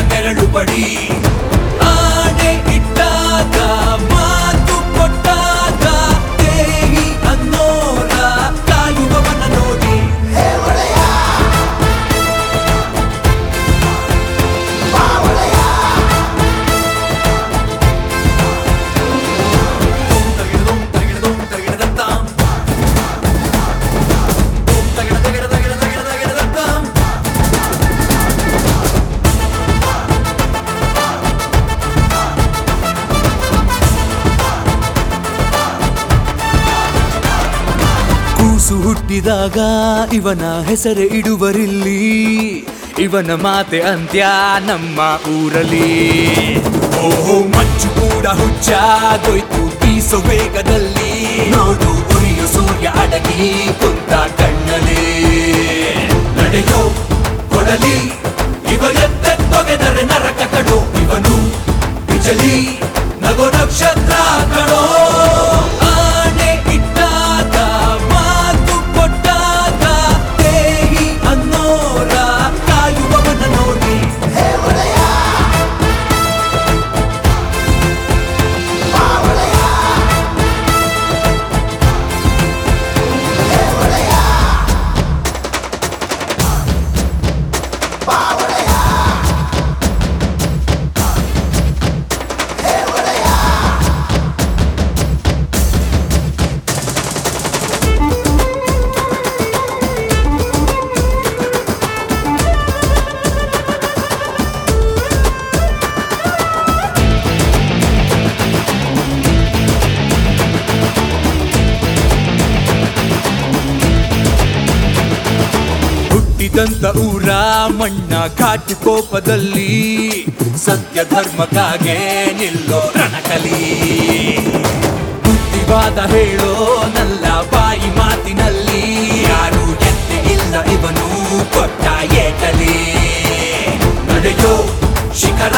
ನೆರಳು ಬಡಿ ಆಣೆ ಇಟ್ಟಾಗ ಮಾತು ಕೊಟ್ಟಾಗ ದೇಹಿ ಅನ್ನೋರ ಕಾಯುವವನ ನೋಡಿ ತಗಿಡದೋಂ ತಗಿಡದೋಂ ತಗಿಡದತ್ತಾಂ. ಓಂ ತಗಿಡ ತಗಿಡ ತಗಿಡ ತಗಿಡ ತಗಿಡದತ್ತಾಂ. ಕೂಸು ಹುಟ್ಟಿದಾಗ ಇವನ ಹೆಸರು ಇಡುವರಿಲ್ಲಿ ಇವನ ಮಾತೆ ಅಂತ್ಯ ನಮ್ಮ ಊರಲ್ಲಿ ಓಹೋ ಮಂಚು ಕೂಡ ಹುಚ್ಚಾಗೋಯ್ತು ಬೀಸೋ ವೇಗದಲ್ಲಿ ನೋಡು ಉರಿಯು ಸೂರ್ಯ ಅಡಗಿ ಕುಂತ ಕಣ್ಣಲ್ಲಿ ನಡೆಯೋ ಕೊಡಲಿ ಇವ ಎತ್ತೆತ್ತೊಗೆದರೆ ನರಕ ಕಡೋ ಇವನು ಬಿಜಲಿ ನಗೋ ನಕ್ಷತ್ರ ಕಣೋ ಆಣೆ ಇಟ್ಟಾಗ ಮಾತು ಕೊಟ್ಟಾಗ ದೇಹಿ ಅನ್ನೋರ ಕಾಯುವವನ ನೋಡಿ ಹುಟ್ಟಿದಂತ ಊರ ಮಣ್ಣ ಘಾಟಿ ಕೋಪದಲ್ಲಿ ಸತ್ಯ ಧರ್ಮಕ್ಕಾಗೆ ನಿಲ್ಲೋ ರಣಕಲಿ ಬುದ್ಧಿವಾದ ಹೇಳೋ ನಲ್ಲ ಬಾಯಿ ಮಾತಿನಲ್ಲಿ ಯಾರು ಎತ್ತೆ ಇಲ್ಲ ಇವನು ಕೊಟ್ಟ ಏಟಲಿ ನಡೆಯೋ ಶಿಖರ